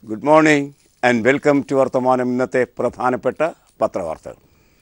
good morning and welcome to Varthamanam ഇന്നത്തെ പ്രധാനപ്പെട്ട പത്രവാർത്തകൾ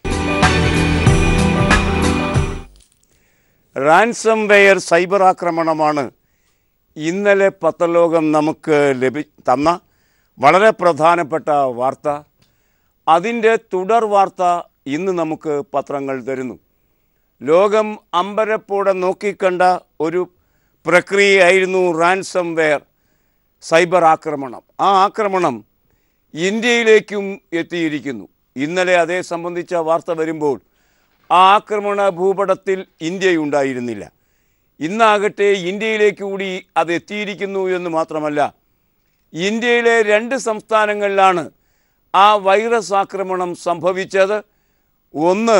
ransom wear cyber ആക്രമണമാണ് ഇന്നലെ പത്രലോകം നമുക്ക് ലഭി തന്ന വളരെ പ്രധാനപ്പെട്ട വാർത്ത അതിൻ്റെ തുടർ വാർത്ത ഇന്ന് നമുക്ക് പത്രങ്ങൾ തരുന്നു ലോകം അമ്പരപ്പോടെ നോക്കിക്കണ്ട ഒരു പ്രക്രിയയായിരുന്നു റാൻസം വെയർ സൈബർ ആക്രമണം ആ ആക്രമണം ഇന്ത്യയിലേക്കും എത്തിയിരിക്കുന്നു ഇന്നലെ അതേ സംബന്ധിച്ച വാർത്ത വരുമ്പോൾ ആ ആക്രമണ ഭൂപടത്തിൽ ഇന്ത്യയുണ്ടായിരുന്നില്ല ഇന്നാകട്ടെ ഇന്ത്യയിലേക്ക് കൂടി അത് എത്തിയിരിക്കുന്നു എന്ന് മാത്രമല്ല ഇന്ത്യയിലെ രണ്ട് സംസ്ഥാനങ്ങളിലാണ് ആ വൈറസ് ആക്രമണം സംഭവിച്ചത് ഒന്ന്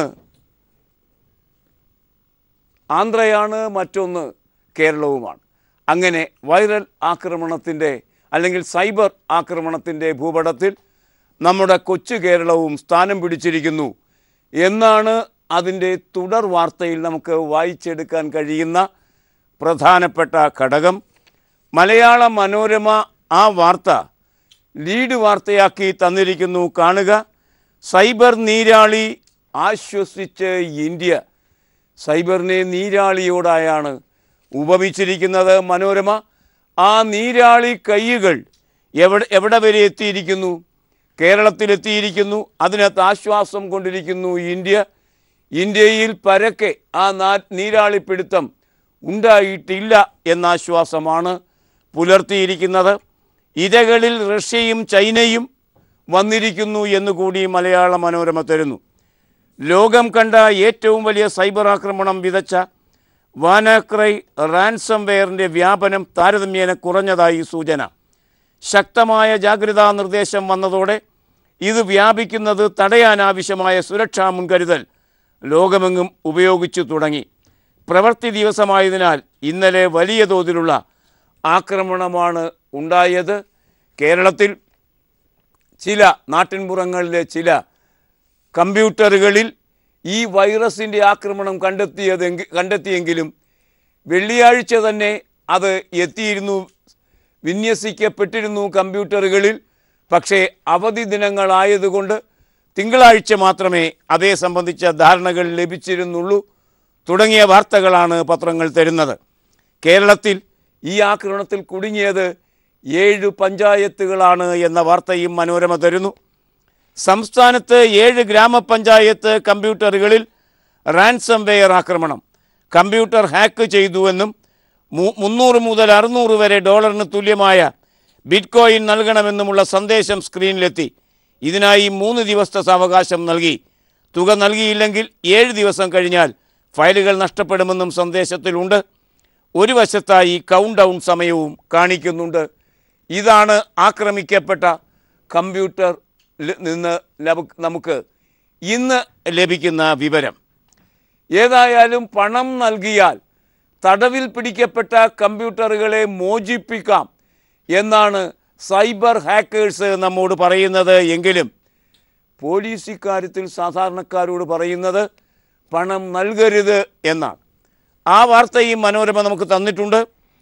ആന്ധ്രയാണ് മറ്റൊന്ന് കേരളവുമാണ് അങ്ങനെ വൈറൽ ആക്രമണത്തിൻ്റെ അല്ലെങ്കിൽ സൈബർ ആക്രമണത്തിൻ്റെ ഭൂപടത്തിൽ നമ്മുടെ കൊച്ചു കേരളവും സ്ഥാനം പിടിച്ചിരിക്കുന്നു എന്നാണ് അതിൻ്റെ തുടർ വാർത്തയിൽ നമുക്ക് വായിച്ചെടുക്കാൻ കഴിയുന്ന പ്രധാനപ്പെട്ട ഘടകം മലയാള മനോരമ ആ വാർത്ത ലീഡ് വാർത്തയാക്കി തന്നിരിക്കുന്നു കാണുക സൈബർ നീരാളി ആശ്വസിച്ച് ഇന്ത്യ സൈബറിനെ നീരാളിയോടായാണ് ഉപമിച്ചിരിക്കുന്നത് മനോരമ ആ നീരാളി കൈകൾ എവിടെ എവിടെ വരെ എത്തിയിരിക്കുന്നു കേരളത്തിലെത്തിയിരിക്കുന്നു അതിനകത്ത് ആശ്വാസം കൊണ്ടിരിക്കുന്നു ഇന്ത്യ ഇന്ത്യയിൽ പരക്കെ ആ നാ നീരാളിപ്പിടുത്തം ഉണ്ടായിട്ടില്ല എന്ന ആശ്വാസമാണ് പുലർത്തിയിരിക്കുന്നത് ഇരകളിൽ റഷ്യയും ചൈനയും വന്നിരിക്കുന്നു എന്നുകൂടി മലയാള മനോരമ തരുന്നു ലോകം കണ്ട ഏറ്റവും വലിയ സൈബർ ആക്രമണം വിതച്ച വാനാക്രൈ റാൻസം വെയറിൻ്റെ വ്യാപനം താരതമ്യേന കുറഞ്ഞതായി സൂചന ശക്തമായ ജാഗ്രതാ നിർദ്ദേശം വന്നതോടെ ഇത് വ്യാപിക്കുന്നത് തടയാനാവശ്യമായ സുരക്ഷാ മുൻകരുതൽ ലോകമെങ്ങും ഉപയോഗിച്ചു തുടങ്ങി പ്രവൃത്തി ദിവസമായതിനാൽ ഇന്നലെ വലിയ തോതിലുള്ള ആക്രമണമാണ് ഉണ്ടായത് കേരളത്തിൽ ചില നാട്ടിൻപുറങ്ങളിലെ ചില കമ്പ്യൂട്ടറുകളിൽ ഈ വൈറസിൻ്റെ ആക്രമണം കണ്ടെത്തിയതെങ്കിൽ കണ്ടെത്തിയെങ്കിലും വെള്ളിയാഴ്ച തന്നെ അത് എത്തിയിരുന്നു വിന്യസിക്കപ്പെട്ടിരുന്നു കമ്പ്യൂട്ടറുകളിൽ പക്ഷേ അവധി ദിനങ്ങളായതുകൊണ്ട് തിങ്കളാഴ്ച മാത്രമേ അതേ സംബന്ധിച്ച ധാരണകൾ ലഭിച്ചിരുന്നുള്ളൂ തുടങ്ങിയ വാർത്തകളാണ് പത്രങ്ങൾ തരുന്നത് കേരളത്തിൽ ഈ ആക്രമണത്തിൽ കുടുങ്ങിയത് ഏഴ് പഞ്ചായത്തുകളാണ് എന്ന വാർത്തയും മനോരമ തരുന്നു സംസ്ഥാനത്ത് ഏഴ് ഗ്രാമപഞ്ചായത്ത് കമ്പ്യൂട്ടറുകളിൽ റാൻസം വെയർ ആക്രമണം കമ്പ്യൂട്ടർ ഹാക്ക് ചെയ്തുവെന്നും മു- മുന്നൂറ് മുതൽ അറുന്നൂറ് വരെ ഡോളറിന് തുല്യമായ ബിറ്റ്കോയിൻ നൽകണമെന്നുമുള്ള സന്ദേശം സ്ക്രീനിലെത്തി ഇതിനായി മൂന്ന് ദിവസത്തെ സാവകാശം നൽകി തുക നൽകിയില്ലെങ്കിൽ ഏഴ് ദിവസം കഴിഞ്ഞാൽ ഫയലുകൾ നഷ്ടപ്പെടുമെന്നും സന്ദേശത്തിലുണ്ട് ഒരു വശത്തായി കൗണ്ട് ഡൗൺ സമയവും കാണിക്കുന്നുണ്ട് ഇതാണ് ആക്രമിക്കപ്പെട്ട കമ്പ്യൂട്ടർ ല് നിന്ന് ലഭ- നമുക്ക് ഇന്ന് ലഭിക്കുന്ന വിവരം ഏതായാലും പണം നൽകിയാൽ തടവിൽ പിടിക്കപ്പെട്ട കമ്പ്യൂട്ടറുകളെ മോചിപ്പിക്കാം എന്നാണ് സൈബർ ഹാക്കേഴ്സ് നമ്മോട് പറയുന്നത് എങ്കിലും പോലീസ് ഇക്കാര്യത്തിൽ സാധാരണക്കാരോട് പറയുന്നത് പണം നൽകരുത് എന്നാണ് ആ വാർത്തയും മനോരമ നമുക്ക് തന്നിട്ടുണ്ട്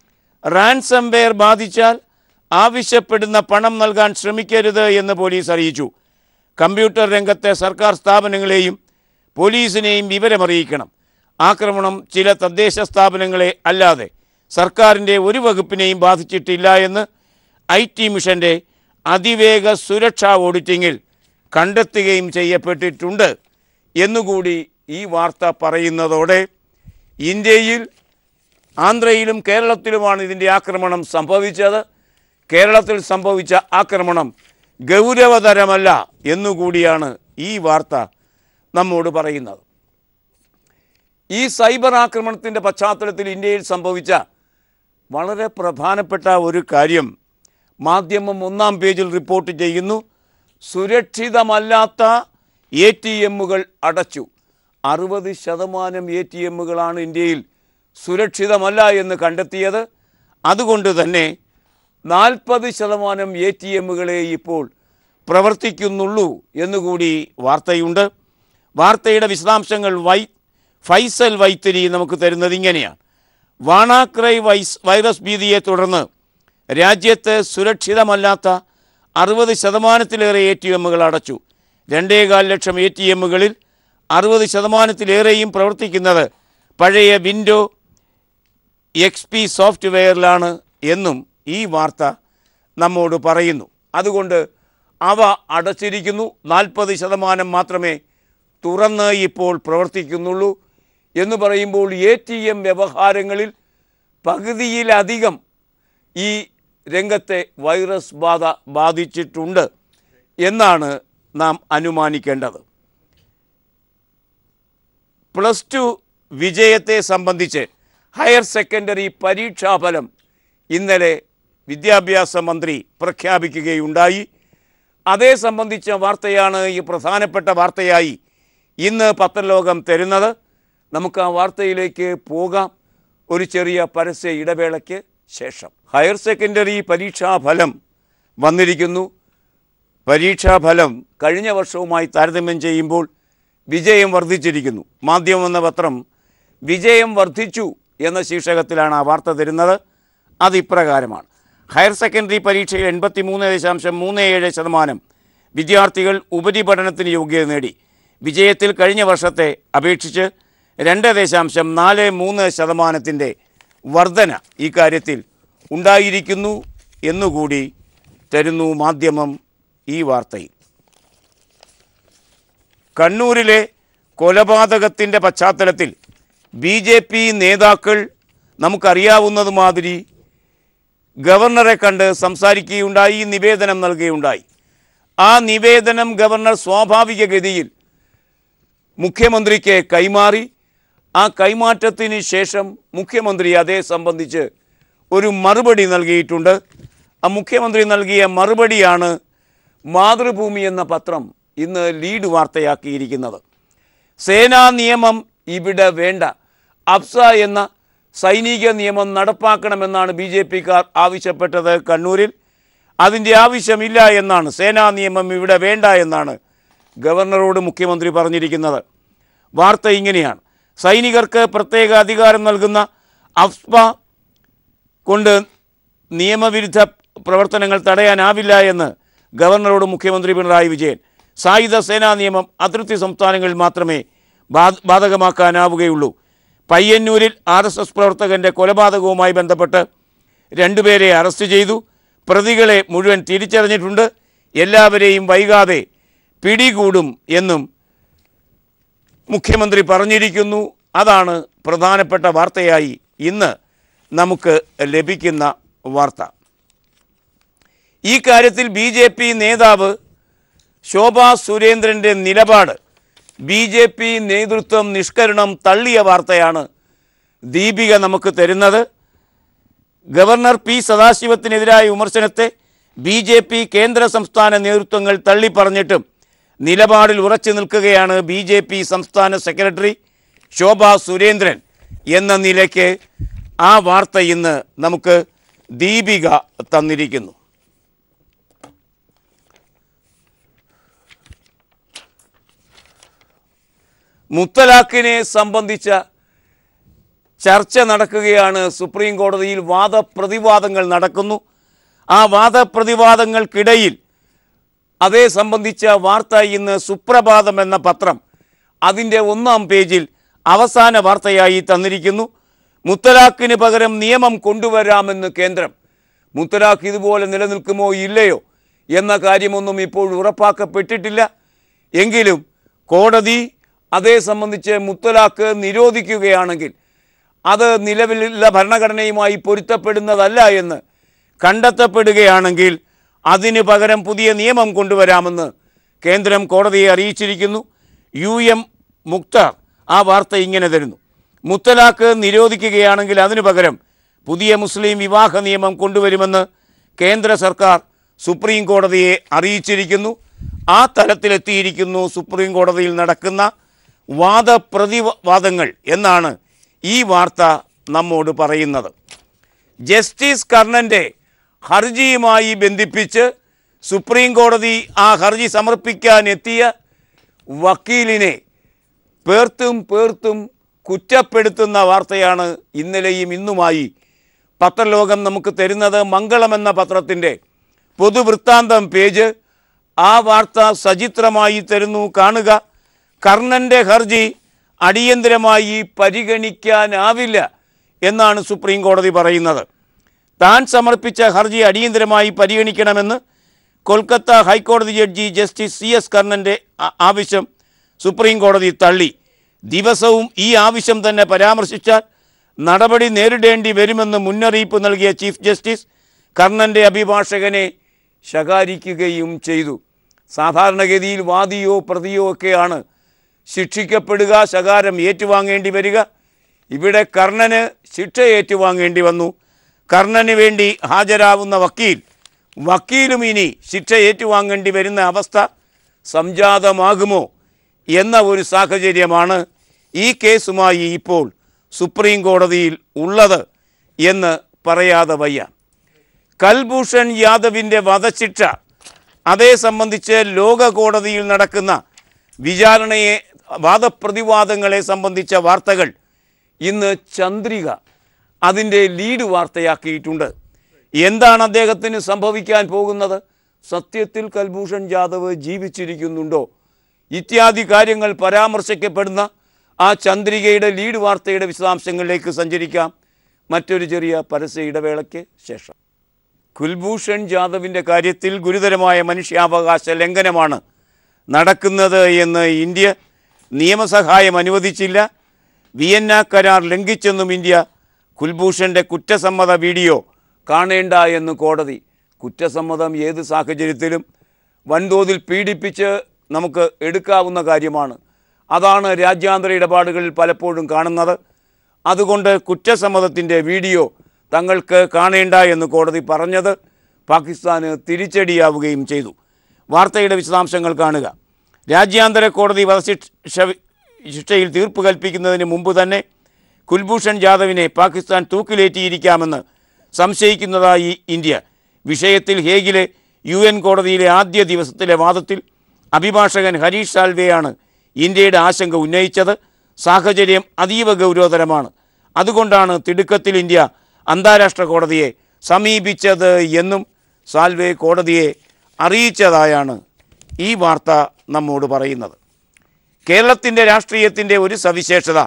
റാൻസം വെയർ ബാധിച്ചാൽ ആവശ്യപ്പെടുന്ന പണം നൽകാൻ ശ്രമിക്കരുത് എന്ന് പോലീസ് അറിയിച്ചു കമ്പ്യൂട്ടർ രംഗത്തെ സർക്കാർ സ്ഥാപനങ്ങളെയും പോലീസിനെയും വിവരമറിയിക്കണം ആക്രമണം ചില തദ്ദേശ സ്ഥാപനങ്ങളെ അല്ലാതെ സർക്കാരിൻ്റെ ഒരു വകുപ്പിനെയും ബാധിച്ചിട്ടില്ല എന്ന് ഐ ടി മിഷൻ്റെ അതിവേഗ സുരക്ഷാ ഓഡിറ്റിങ്ങിൽ കണ്ടെത്തുകയും ചെയ്യപ്പെട്ടിട്ടുണ്ട് എന്നുകൂടി ഈ വാർത്ത പറയുന്നതോടെ ഇന്ത്യയിൽ ആന്ധ്രയിലും കേരളത്തിലുമാണ് ഇതിൻ്റെ ആക്രമണം സംഭവിച്ചത് കേരളത്തിൽ സംഭവിച്ച ആക്രമണം ഗൗരവതരമല്ല എന്നുകൂടിയാണ് ഈ വാർത്ത നമ്മോട് പറയുന്നത് ഈ സൈബർ ആക്രമണത്തിൻ്റെ പശ്ചാത്തലത്തിൽ ഇന്ത്യയിൽ സംഭവിച്ച വളരെ പ്രധാനപ്പെട്ട ഒരു കാര്യം മാധ്യമം ഒന്നാം പേജിൽ റിപ്പോർട്ട് ചെയ്യുന്നു സുരക്ഷിതമല്ലാത്ത എ ടി എമ്മുകൾ അടച്ചു അറുപത് ശതമാനം എ ടി എമ്മുകളാണ് ഇന്ത്യയിൽ സുരക്ഷിതമല്ല എന്ന് കണ്ടെത്തിയത് അതുകൊണ്ട് തന്നെ നാൽപ്പത് ശതമാനം എ ടി എമ്മുകളെ ഇപ്പോൾ പ്രവർത്തിക്കുന്നുള്ളൂ എന്നുകൂടി വാർത്തയുണ്ട് വാർത്തയുടെ വിശദാംശങ്ങൾ വൈ ഫൈസൽ വൈത്തിരി നമുക്ക് തരുന്നത് ഇങ്ങനെയാണ് വാണാക്രൈ വൈസ് വൈറസ് ഭീതിയെ തുടർന്ന് രാജ്യത്ത് സുരക്ഷിതമല്ലാത്ത അറുപത് ശതമാനത്തിലേറെ എ ടി എമ്മുകൾ അടച്ചു രണ്ടേകാൽ ലക്ഷം എ ടി എമ്മുകളിൽ അറുപത് ശതമാനത്തിലേറെയും പ്രവർത്തിക്കുന്നത് പഴയ വിൻഡോ എക്സ് പി സോഫ്റ്റ്വെയറിലാണ് എന്നും ഈ വാർത്ത നമ്മോട് പറയുന്നു അതുകൊണ്ട് അവ അടച്ചിരിക്കുന്നു നാൽപ്പത് ശതമാനം മാത്രമേ തുറന്ന് ഇപ്പോൾ പ്രവർത്തിക്കുന്നുള്ളൂ എന്ന് പറയുമ്പോൾ എ ടി എം വ്യവഹാരങ്ങളിൽ പകുതിയിലധികം ഈ രംഗത്തെ വൈറസ് ബാധ ബാധിച്ചിട്ടുണ്ട് എന്നാണ് നാം അനുമാനിക്കേണ്ടത് പ്ലസ് ടു വിജയത്തെ സംബന്ധിച്ച് ഹയർ സെക്കൻഡറി പരീക്ഷാഫലം ഇന്നലെ വിദ്യാഭ്യാസ മന്ത്രി പ്രഖ്യാപിക്കുകയുണ്ടായി അതേ സംബന്ധിച്ച വാർത്തയാണ് ഈ പ്രധാനപ്പെട്ട വാർത്തയായി ഇന്ന് പത്രലോകം തരുന്നത് നമുക്ക് ആ വാർത്തയിലേക്ക് പോകാം ഒരു ചെറിയ പരസ്യ ഇടവേളയ്ക്ക് ശേഷം ഹയർ സെക്കൻഡറി പരീക്ഷാഫലം വന്നിരിക്കുന്നു പരീക്ഷാഫലം കഴിഞ്ഞ വർഷവുമായി താരതമ്യം ചെയ്യുമ്പോൾ വിജയം വർദ്ധിച്ചിരിക്കുന്നു മാധ്യമം എന്ന പത്രം വിജയം വർദ്ധിച്ചു എന്ന ശീർഷകത്തിലാണ് ആ വാർത്ത തരുന്നത് അത് ഇപ്രകാരമാണ് ഹയർ സെക്കൻഡറി പരീക്ഷയിൽ എൺപത്തി മൂന്ന് ദശാംശം മൂന്ന് ഏഴ് ശതമാനം വിദ്യാർത്ഥികൾ ഉപരിപഠനത്തിന് യോഗ്യത നേടി വിജയത്തിൽ കഴിഞ്ഞ വർഷത്തെ അപേക്ഷിച്ച് രണ്ട് ദശാംശം നാല് മൂന്ന് ശതമാനത്തിൻ്റെ വർധന ഈ കാര്യത്തിൽ ഉണ്ടായിരിക്കുന്നു എന്നുകൂടി തരുന്നു മാധ്യമം ഈ വാർത്തയിൽ കണ്ണൂരിലെ കൊലപാതകത്തിൻ്റെ പശ്ചാത്തലത്തിൽ ബി ജെ പി നേതാക്കൾ നമുക്കറിയാവുന്നത് മാതിരി ഗവർണറെ കണ്ട് സംസാരിക്കുകയുണ്ടായി നിവേദനം നൽകുകയുണ്ടായി ആ നിവേദനം ഗവർണർ സ്വാഭാവികഗതിയിൽ മുഖ്യമന്ത്രിക്ക് കൈമാറി ആ കൈമാറ്റത്തിന് ശേഷം മുഖ്യമന്ത്രി അതേ സംബന്ധിച്ച് ഒരു മറുപടി നൽകിയിട്ടുണ്ട് ആ മുഖ്യമന്ത്രി നൽകിയ മറുപടിയാണ് മാതൃഭൂമി എന്ന പത്രം ഇന്ന് ലീഡ് വാർത്തയാക്കിയിരിക്കുന്നത് സേനാ നിയമം ഇവിടെ വേണ്ട അബ്സ എന്ന സൈനിക നിയമം നടപ്പാക്കണമെന്നാണ് ബി ജെ പിക്കാർ ആവശ്യപ്പെട്ടത് കണ്ണൂരിൽ അതിൻ്റെ ആവശ്യമില്ല എന്നാണ് സേനാ നിയമം ഇവിടെ വേണ്ട എന്നാണ് ഗവർണറോട് മുഖ്യമന്ത്രി പറഞ്ഞിരിക്കുന്നത് വാർത്ത ഇങ്ങനെയാണ് സൈനികർക്ക് പ്രത്യേക അധികാരം നൽകുന്ന അഫ്സ്പ കൊണ്ട് നിയമവിരുദ്ധ പ്രവർത്തനങ്ങൾ തടയാനാവില്ല എന്ന് ഗവർണറോട് മുഖ്യമന്ത്രി പിണറായി വിജയൻ സായുധ സേനാ നിയമം അതിർത്തി സംസ്ഥാനങ്ങളിൽ മാത്രമേ ബാ- ബാധകമാക്കാനാവുകയുള്ളൂ പയ്യന്നൂരിൽ ആർ എസ് എസ് പ്രവർത്തകൻ്റെ കൊലപാതകവുമായി ബന്ധപ്പെട്ട് രണ്ടുപേരെ അറസ്റ്റ് ചെയ്തു പ്രതികളെ മുഴുവൻ തിരിച്ചറിഞ്ഞിട്ടുണ്ട് എല്ലാവരെയും വൈകാതെ പിടികൂടും എന്നും മുഖ്യമന്ത്രി പറഞ്ഞിരിക്കുന്നു അതാണ് പ്രധാനപ്പെട്ട വാർത്തയായി ഇന്ന് നമുക്ക് ലഭിക്കുന്ന വാർത്ത ഈ കാര്യത്തിൽ ബി ജെ പി നേതാവ് ശോഭാ സുരേന്ദ്രൻ്റെ നിലപാട് ബി ജെ പി നേതൃത്വം നിഷ്കരണം തള്ളിയ വാർത്തയാണ് ദീപിക നമുക്ക് തരുന്നത് ഗവർണർ പി സദാശിവത്തിനെതിരായ വിമർശനത്തെ ബി ജെ പി കേന്ദ്ര സംസ്ഥാന നേതൃത്വങ്ങൾ തള്ളിപ്പറഞ്ഞിട്ടും നിലപാടിൽ ഉറച്ചു നിൽക്കുകയാണ് ബി ജെ പി സംസ്ഥാന സെക്രട്ടറി ശോഭാ സുരേന്ദ്രൻ എന്ന നിലയ്ക്ക് ആ വാർത്ത ഇന്ന് നമുക്ക് ദീപിക തന്നിരിക്കുന്നു മുത്തലാഖിനെ സംബന്ധിച്ച ചർച്ച നടക്കുകയാണ് സുപ്രീം കോടതിയിൽ വാദപ്രതിവാദങ്ങൾ നടക്കുന്നു ആ വാദപ്രതിവാദങ്ങൾക്കിടയിൽ അതേ സംബന്ധിച്ച വാർത്ത ഇന്ന് സുപ്രഭാതം എന്ന പത്രം അതിൻ്റെ ഒന്നാം പേജിൽ അവസാന വാർത്തയായി തന്നിരിക്കുന്നു മുത്തലാഖിന് പകരം നിയമം കൊണ്ടുവരാമെന്ന് കേന്ദ്രം മുത്തലാഖ് ഇതുപോലെ നിലനിൽക്കുമോ ഇല്ലയോ എന്ന കാര്യമൊന്നും ഇപ്പോൾ ഉറപ്പാക്കപ്പെട്ടിട്ടില്ല എങ്കിലും കോടതി അതേ സംബന്ധിച്ച് മുത്തലാഖ് നിരോധിക്കുകയാണെങ്കിൽ അത് നിലവിലുള്ള ഭരണഘടനയുമായി പൊരുത്തപ്പെടുന്നതല്ല എന്ന് കണ്ടെത്തപ്പെടുകയാണെങ്കിൽ അതിന് പകരം പുതിയ നിയമം കൊണ്ടുവരാമെന്ന് കേന്ദ്രം കോടതിയെ അറിയിച്ചിരിക്കുന്നു യു എം മുക്താർ ആ വാർത്ത ഇങ്ങനെ തരുന്നു മുത്തലാഖ് നിരോധിക്കുകയാണെങ്കിൽ അതിനു പകരം പുതിയ മുസ്ലിം വിവാഹ നിയമം കൊണ്ടുവരുമെന്ന് കേന്ദ്ര സർക്കാർ സുപ്രീം കോടതിയെ അറിയിച്ചിരിക്കുന്നു ആ തലത്തിലെത്തിയിരിക്കുന്നു സുപ്രീം കോടതിയിൽ നടക്കുന്ന വാദപ്രതിവാദങ്ങൾ എന്നാണ് ഈ വാർത്ത നമ്മോട് പറയുന്നത് ജസ്റ്റിസ് കർണൻ്റെ ഹർജിയുമായി ബന്ധിപ്പിച്ച് സുപ്രീം കോടതി ആ ഹർജി സമർപ്പിക്കാനെത്തിയ വക്കീലിനെ പേർത്തും പേർത്തും കുറ്റപ്പെടുത്തുന്ന വാർത്തയാണ് ഇന്നലെയും ഇന്നുമായി പത്രലോകം നമുക്ക് തരുന്നത് മംഗളം എന്ന പത്രത്തിൻ്റെ പൊതുവൃത്താന്തം പേജ് ആ വാർത്ത സചിത്രമായി തരുന്നു കാണുക കർണൻ്റെ ഹർജി അടിയന്തരമായി പരിഗണിക്കാനാവില്ല എന്നാണ് സുപ്രീം കോടതി പറയുന്നത് താൻ സമർപ്പിച്ച ഹർജി അടിയന്തരമായി പരിഗണിക്കണമെന്ന് കൊൽക്കത്ത ഹൈക്കോടതി ജഡ്ജി ജസ്റ്റിസ് സി എസ് കർണൻ്റെ ആ- ആവശ്യം സുപ്രീം കോടതി തള്ളി ദിവസവും ഈ ആവശ്യം തന്നെ പരാമർശിച്ചാൽ നടപടി നേരിടേണ്ടി വരുമെന്ന് മുന്നറിയിപ്പ് നൽകിയ ചീഫ് ജസ്റ്റിസ് കർണൻ്റെ അഭിഭാഷകനെ ശകാരിക്കുകയും ചെയ്തു സാധാരണഗതിയിൽ വാദിയോ പ്രതിയോ ഒക്കെയാണ് ശിക്ഷിക്കപ്പെടുക ശകാരം ഏറ്റുവാങ്ങേണ്ടി വരിക ഇവിടെ കർണന് ശിക്ഷ ഏറ്റുവാങ്ങേണ്ടി വന്നു കർണന് വേണ്ടി ഹാജരാവുന്ന വക്കീൽ വക്കീലും ഇനി ശിക്ഷ ഏറ്റുവാങ്ങേണ്ടി വരുന്ന അവസ്ഥ സംജാതമാകുമോ എന്ന ഒരു സാഹചര്യമാണ് ഈ കേസുമായി ഇപ്പോൾ സുപ്രീം കോടതിയിൽ ഉള്ളത് എന്ന് പറയാതെ വയ്യ കൽഭൂഷൺ യാദവിൻ്റെ വധശിക്ഷ അതേ സംബന്ധിച്ച് ലോക കോടതിയിൽ നടക്കുന്ന വിചാരണയെ വാദപ്രതിവാദങ്ങളെ സംബന്ധിച്ച വാർത്തകൾ ഇന്ന് ചന്ദ്രിക അതിൻ്റെ ലീഡ് വാർത്തയാക്കിയിട്ടുണ്ട് എന്താണ് അദ്ദേഹത്തിന് സംഭവിക്കാൻ പോകുന്നത് സത്യത്തിൽ കൽഭൂഷൺ ജാദവ് ജീവിച്ചിരിക്കുന്നുണ്ടോ ഇത്യാദി കാര്യങ്ങൾ പരാമർശിക്കപ്പെടുന്ന ആ ചന്ദ്രികയുടെ ലീഡ് വാർത്തയുടെ വിശദാംശങ്ങളിലേക്ക് സഞ്ചരിക്കാം മറ്റൊരു ചെറിയ പരസ്യ ഇടവേളയ്ക്ക് ശേഷം കുൽഭൂഷൺ ജാദവിൻ്റെ കാര്യത്തിൽ ഗുരുതരമായ മനുഷ്യാവകാശ ലംഘനമാണ് നടക്കുന്നത് എന്ന് ഇന്ത്യ നിയമസഹായം അനുവദിച്ചില്ല വിയന്ന കരാർ ലംഘിച്ചെന്നും ഇന്ത്യ കുൽഭൂഷൻ്റെ കുറ്റസമ്മത വീഡിയോ കാണേണ്ട എന്ന് കോടതി കുറ്റസമ്മതം ഏത് സാഹചര്യത്തിലും വൻതോതിൽ പീഡിപ്പിച്ച് നമുക്ക് എടുക്കാവുന്ന കാര്യമാണ് അതാണ് രാജ്യാന്തര ഇടപാടുകളിൽ പലപ്പോഴും കാണുന്നത് അതുകൊണ്ട് കുറ്റസമ്മതത്തിൻ്റെ വീഡിയോ തങ്ങൾക്ക് കാണേണ്ട എന്ന് കോടതി പറഞ്ഞത് പാകിസ്ഥാന് തിരിച്ചടിയാവുകയും ചെയ്തു വാർത്തയുടെ വിശദാംശങ്ങൾ കാണുക രാജ്യാന്തര കോടതി വധശിക്ഷ ശിക്ഷയിൽ തീർപ്പ് കൽപ്പിക്കുന്നതിന് മുമ്പ് തന്നെ കുൽഭൂഷൺ ജാദവിനെ പാകിസ്ഥാൻ തൂക്കിലേറ്റിയിരിക്കാമെന്ന് സംശയിക്കുന്നതായി ഇന്ത്യ വിഷയത്തിൽ ഹേഗിലെ യു എൻ കോടതിയിലെ ആദ്യ ദിവസത്തിലെ വാദത്തിൽ അഭിഭാഷകൻ ഹരീഷ് സാൽവെയാണ് ഇന്ത്യയുടെ ആശങ്ക ഉന്നയിച്ചത് സാഹചര്യം അതീവ ഗൗരവതരമാണ് അതുകൊണ്ടാണ് തിടുക്കത്തിൽ ഇന്ത്യ അന്താരാഷ്ട്ര കോടതിയെ സമീപിച്ചത് എന്നും സാൽവെ കോടതിയെ അറിയിച്ചതായാണ് ഈ വാർത്ത നമ്മോട് പറയുന്നത് കേരളത്തിൻ്റെ രാഷ്ട്രീയത്തിൻ്റെ ഒരു സവിശേഷത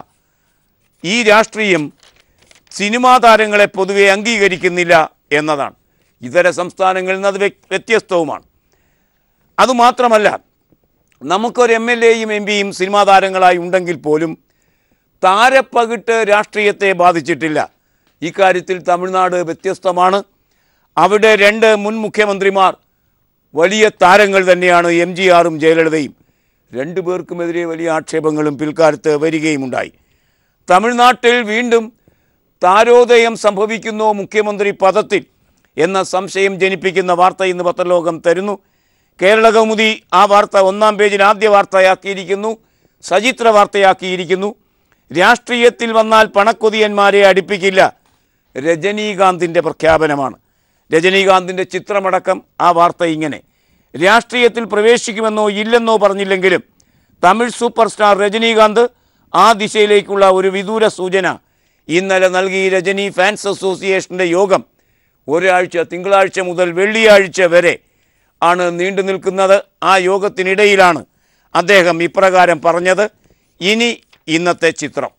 ഈ രാഷ്ട്രീയം സിനിമാ താരങ്ങളെ പൊതുവെ അംഗീകരിക്കുന്നില്ല എന്നതാണ് ഇതര സംസ്ഥാനങ്ങളിൽ നിന്ന് അത് വ്യ- വ്യത്യസ്തവുമാണ് അതുമാത്രമല്ല നമുക്കൊരു എം എൽ എയും എം പിയും സിനിമാ താരങ്ങളായി ഉണ്ടെങ്കിൽ പോലും താരപ്പകിട്ട് രാഷ്ട്രീയത്തെ ബാധിച്ചിട്ടില്ല ഇക്കാര്യത്തിൽ തമിഴ്നാട് വ്യത്യസ്തമാണ് അവിടെ രണ്ട് മുൻ മുഖ്യമന്ത്രിമാർ വലിയ താരങ്ങൾ തന്നെയാണ് എം ജി ആറും ജയലളിതയും രണ്ടു പേർക്കുമെതിരെ വലിയ ആക്ഷേപങ്ങളും പിൽക്കാലത്ത് വരികയുമുണ്ടായി തമിഴ്നാട്ടിൽ വീണ്ടും താരോദയം സംഭവിക്കുന്നോ മുഖ്യമന്ത്രി പദത്തിൽ എന്ന സംശയം ജനിപ്പിക്കുന്ന വാർത്ത ഇന്ന് പത്രലോകം തരുന്നു കേരള കൗമുദി ആ വാർത്ത ഒന്നാം പേജിൽ ആദ്യ വാർത്തയാക്കിയിരിക്കുന്നു സചിത്ര വാർത്തയാക്കിയിരിക്കുന്നു രാഷ്ട്രീയത്തിൽ വന്നാൽ പണക്കൊതിയന്മാരെ അടുപ്പിക്കില്ല രജനീകാന്തിൻ്റെ പ്രഖ്യാപനമാണ് രജനീകാന്തിൻ്റെ ചിത്രമടക്കം ആ വാർത്ത ഇങ്ങനെ രാഷ്ട്രീയത്തിൽ പ്രവേശിക്കുമെന്നോ ഇല്ലെന്നോ പറഞ്ഞില്ലെങ്കിലും തമിഴ് സൂപ്പർ സ്റ്റാർ രജനീകാന്ത് ആ ദിശയിലേക്കുള്ള ഒരു വിദൂര സൂചന ഇന്നലെ നൽകി രജനി ഫാൻസ് അസോസിയേഷൻ്റെ യോഗം ഒരാഴ്ച തിങ്കളാഴ്ച മുതൽ വെള്ളിയാഴ്ച വരെ ആണ് നീണ്ടു നിൽക്കുന്നത് ആ യോഗത്തിനിടയിലാണ് അദ്ദേഹം ഇപ്രകാരം പറഞ്ഞത് ഇനി ഇന്നത്തെ ചിത്രം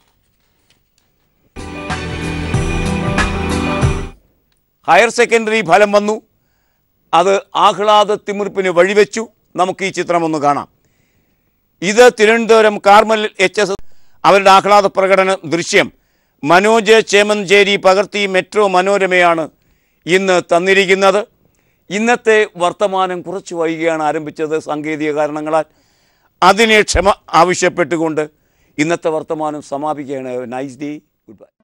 ഹയർ സെക്കൻഡറി ഫലം വന്നു അത് ആഹ്ലാദ തിമിർപ്പിന് വഴിവെച്ചു നമുക്ക് ഈ ചിത്രം ഒന്ന് കാണാം ഇത് തിരുവനന്തപുരം കാർമൽ എച്ച് എസ് അവരുടെ ആഹ്ലാദ പ്രകടന ദൃശ്യം മനോജ് ചേമഞ്ചേരി പകർത്തി മെട്രോ മനോരമയാണ് ഇന്ന് തന്നിരിക്കുന്നത് ഇന്നത്തെ വർത്തമാനം കുറച്ച് വൈകിയാണ് ആരംഭിച്ചത് സാങ്കേതിക കാരണങ്ങളാൽ അതിനെ ക്ഷമ ആവശ്യപ്പെട്ടുകൊണ്ട് ഇന്നത്തെ വർത്തമാനം സമാപിക്കുകയാണ് നൈസ് ഡേ ഗുഡ് ബൈ